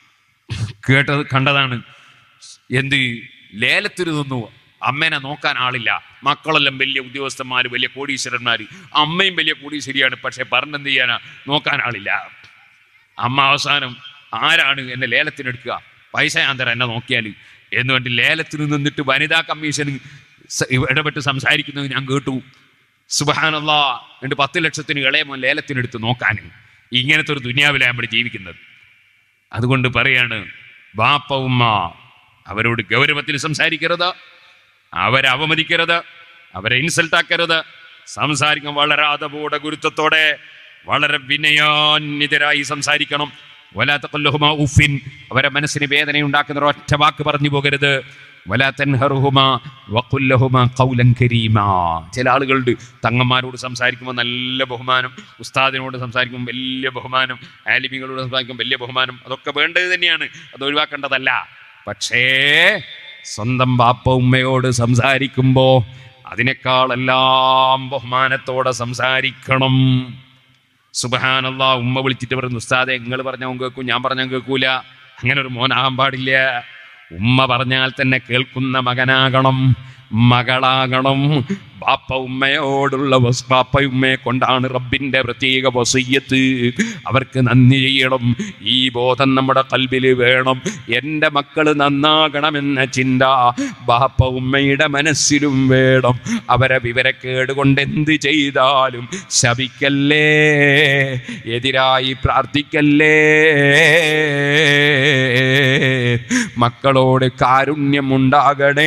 കേട്ടത് കണ്ടതാണ് എന്ത് ലേലത്തിന് നിന്നു അമ്മേനെ നോക്കാൻ ആളില്ല മക്കളെല്ലാം വലിയ ഉദ്യോഗസ്ഥന്മാർ വലിയ കോടീശ്വരന്മാർ അമ്മയും വലിയ കോടീശ്വരിയാണ് പക്ഷെ പറഞ്ഞെന്ത് ചെയ്യാനാ നോക്കാൻ ആളില്ല അമ്മ അവസാനം ആരാണ് എന്നെ ലേലത്തിനെടുക്കുക പൈസ ഞാൻ തരാം എന്നെ നോക്കിയാൽ എന്ന് വേണ്ടി ലേലത്തിന് നിന്നിട്ട് വനിതാ കമ്മീഷൻ സ- ഇടപെട്ട് സംസാരിക്കുന്നത് ഞാൻ കേട്ടു സുബഹാനല്ലാ എന്നിട്ട് പത്ത് ലക്ഷത്തിന് ഇളയമോ ലേലത്തിനെടുത്ത് നോക്കാൻ ഇങ്ങനത്തെ ഒരു ദുനിയാവിലാണ് നമ്മൾ ജീവിക്കുന്നത് അതുകൊണ്ട് പറയാണ് ബാപ്പ ഉമ്മ അവരോട് ഗൗരവത്തിൽ സംസാരിക്കരുത് അവരെ അവമതിക്കരുത് അവരെ ഇൻസൾട്ട് ആക്കരുത് സംസാരിക്കാൻ വളരെ അതപോടെ ഗുരുത്വത്തോടെ വളരെ വിനയാന്യതരായി സംസാരിക്കണം വലാത്തക്കൊല്ലുഹുമ ഉഫിൻ അവരെ മനസ്സിന് വേദന ഉണ്ടാക്കുന്ന ഒരു ഒറ്റ വാക്ക് പറഞ്ഞു പോകരുത് വലാത്തൻഹറുഹുമ വഖുല്ലഹുമ ഖൗലൻ കരീമാ ചില ആളുകളുണ്ട് തങ്ങന്മാരോട് സംസാരിക്കുമ്പോൾ നല്ല ബഹുമാനം ഉസ്താദിനോട് സംസാരിക്കുമ്പോൾ വലിയ ബഹുമാനം ആലിമികളോട് സംസാരിക്കുമ്പോൾ വലിയ ബഹുമാനം അതൊക്കെ വേണ്ടത് തന്നെയാണ് അത് ഒഴിവാക്കേണ്ടതല്ല പക്ഷേ സ്വന്തം ബാപ്പ ഉമ്മയോട് സംസാരിക്കുമ്പോൾ അതിനേക്കാളെല്ലാം ബഹുമാനത്തോടെ സംസാരിക്കണം സുബഹാനല്ലാ ഉമ്മ വിളിച്ചിട്ട് പറഞ്ഞു ഉസ്താദെ നിങ്ങൾ പറഞ്ഞവൻ കേൾക്കും ഞാൻ പറഞ്ഞാൽ കേൾക്കൂല അങ്ങനെ ഒരു മോനാകാൻ പാടില്ല ഉമ്മ പറഞ്ഞാൽ തന്നെ കേൾക്കുന്ന മകനാകണം മകളാകണം ബാപ്പ ഉമ്മയോടുള്ള വസ് ബാപ്പ ഉമ്മയെ കൊണ്ടാണ് റബ്ബിന്റെ പ്രത്യേക വസയ്യത്ത് അവർക്ക് നന്ദി ചെയ്യണം ഈ ബോധം നമ്മുടെ കൽബിൽ വേണം എൻ്റെ മക്കൾ നന്നാകണമെന്ന ചിന്ത ബാപ്പ ഉമ്മയുടെ മനസ്സിലും വേണം അവരെ വിവരക്കേട് കൊണ്ട് എന്ത് ചെയ്താലും ശപിക്കല്ലേ എതിരായി പ്രാർത്ഥിക്കല്ലേ മക്കളോട് കാരുണ്യമുണ്ടാകണേ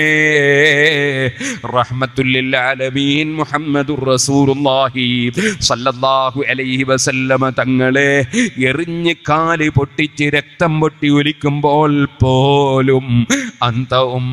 റഹ്മത്തുല്ലാലമീൻ മുഹമ്മദുർ റസൂലുള്ളാഹി സല്ലല്ലാഹു അലൈഹി വസല്ലമ തങ്ങളെ എറിഞ്ഞ് കാല് പൊട്ടിച്ച് രക്തം പൊട്ടി ഒലിക്കുമ്പോൾ പോലും അന്ത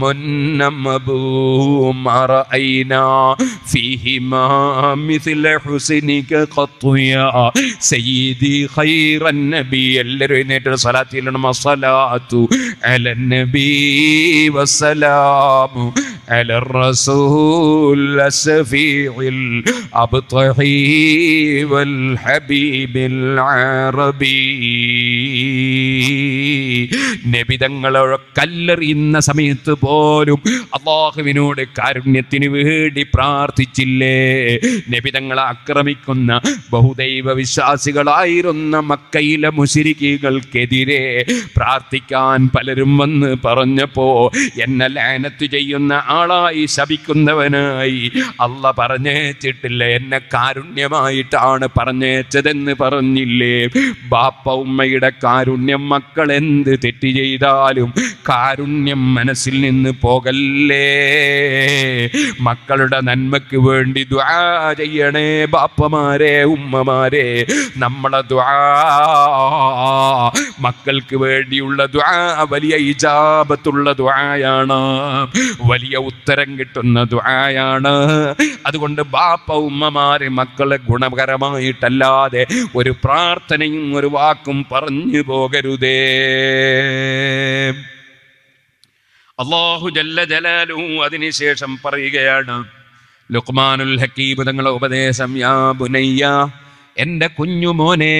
فيهما مثل حسنك قط يا سيدي خير النبي എല്ലാവരും എഴുന്നേറ്റ് സ്വലാത്തിലാണ് الصلاة على النبي والسلام على الرسول السفيع الأبطحي والحبيب العربي നബിതങ്ങളെ കല്ലെറിയുന്ന സമയത്ത് പോലും അള്ളാഹുവിനോട് കാരുണ്യത്തിന് വേണ്ടി പ്രാർത്ഥിച്ചില്ലേ നബിതങ്ങളെ ആക്രമിക്കുന്ന ബഹുദൈവ വിശ്വാസികളായിരുന്ന മക്കയിലെ മുശിരിക്കുകൾക്കെതിരെ പ്രാർത്ഥിക്കാൻ പലരും വന്ന് പറഞ്ഞപ്പോ എന്നെ ലാനത്ത് ചെയ്യുന്ന ആളായി ശപിക്കുന്നവനായി അല്ല പറഞ്ഞേച്ചിട്ടില്ല എന്നെ കാരുണ്യമായിട്ടാണ് പറഞ്ഞേച്ചതെന്ന് പറഞ്ഞില്ലേ ബാപ്പ ഉമ്മയുടെ കാരുണ്യം മക്കൾ എന്ത് തെറ്റ് ചെയ്താലും കാരുണ്യം മനസ്സിൽ നിന്ന് പോകല്ലേ മക്കളുടെ നന്മയ്ക്ക് വേണ്ടി ദ്വാ ചെയ്യണേ ബാപ്പമാരെ ഉമ്മമാരെ നമ്മളെ ദ്വാ മക്കൾക്ക് വേണ്ടിയുള്ള ദുആ വലിയ ഇജാബത്തുള്ള ദുആയാണ് വലിയ ഉത്തരം കിട്ടുന്ന ദുആയാണ് അതുകൊണ്ട് ബാപ്പ ഉമ്മമാര് മക്കളെ ഗുണകരമായിട്ടല്ലാതെ ഒരു പ്രാർത്ഥനയും ഒരു വാക്കും പറഞ്ഞു പോകരുതേ അള്ളാഹു ജല്ല ജലാലു അതിനുശേഷം പറയുകയാണ് ലുക്മാനുൽ ഹക്കീബ് തങ്ങളെ ഉപദേശം യാ ബുനയ്യ എൻ്റെ കുഞ്ഞുമോനെ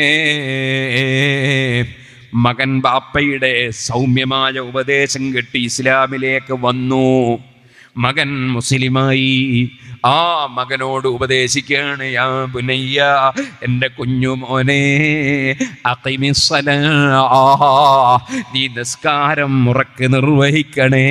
മകൻ ബാപ്പയുടെ സൗമ്യമായ ഉപദേശം കെട്ടി ഇസ്ലാമിലേക്ക് വന്നു മകൻ മുസ്ലിമായി ആ മകനോട് ഉപദേശിക്കുകയാണ് യാ ബുനയ്യ എൻ്റെ കുഞ്ഞുമോനെ അഖിമിസ്സലാ. നീ നിസ്കാരം മുറക്ക് നിർവഹിക്കണേ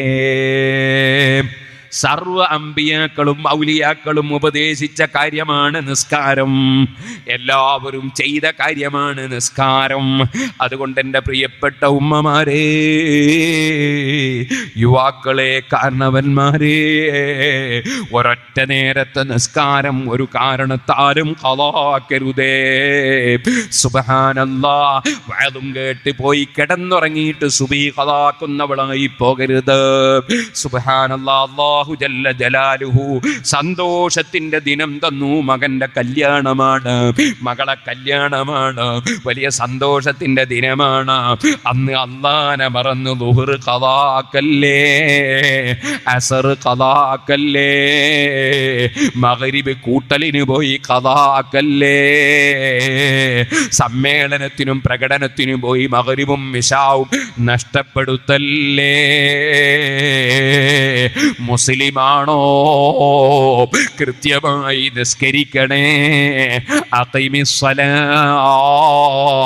സർവ അമ്പിയാക്കളും ഔലിയാക്കളും ഉപദേശിച്ച കാര്യമാണ് നിസ്കാരം എല്ലാവരും ചെയ്ത കാര്യമാണ് നിസ്കാരം അതുകൊണ്ട് എൻ്റെ പ്രിയപ്പെട്ട ഉമ്മമാരെ യുവാക്കളെ കാരണവന്മാരെ ഒരൊറ്റ നേരത്തെ നിസ്കാരം ഒരു കാരണത്താലും കളാക്കരുതേ സുബഹാനല്ലാ വയതും കേട്ട് പോയി കിടന്നുറങ്ങിയിട്ട് സുബി കളാക്കുന്നവളായി പോകരുത് സുബഹാനല്ലാ അല്ലാഹു ജല്ല ജലാലുഹു സന്തോഷത്തിന്റെ ദിനം തന്നു മകന്റെ കല്യാണമാണ് മകളെ കല്യാണമാണ് വലിയ സന്തോഷത്തിന്റെ ദിനമാണ് അന്ന് അള്ളാനെ മറന്നു ലുഹർ കഥാക്കല്ലേ അസർ കഥാക്കല്ലേ മകരിബ് കൂട്ടലിന് പോയി കഥാക്കല്ലേ സമ്മേളനത്തിനും പ്രകടനത്തിനും പോയി മകരിബും വിശാവും നഷ്ടപ്പെടുത്തല്ലേ മുസ്ലിമാണോ കൃത്യമായി നിസ്കരിക്കണേ അഖിമിസ്സലാ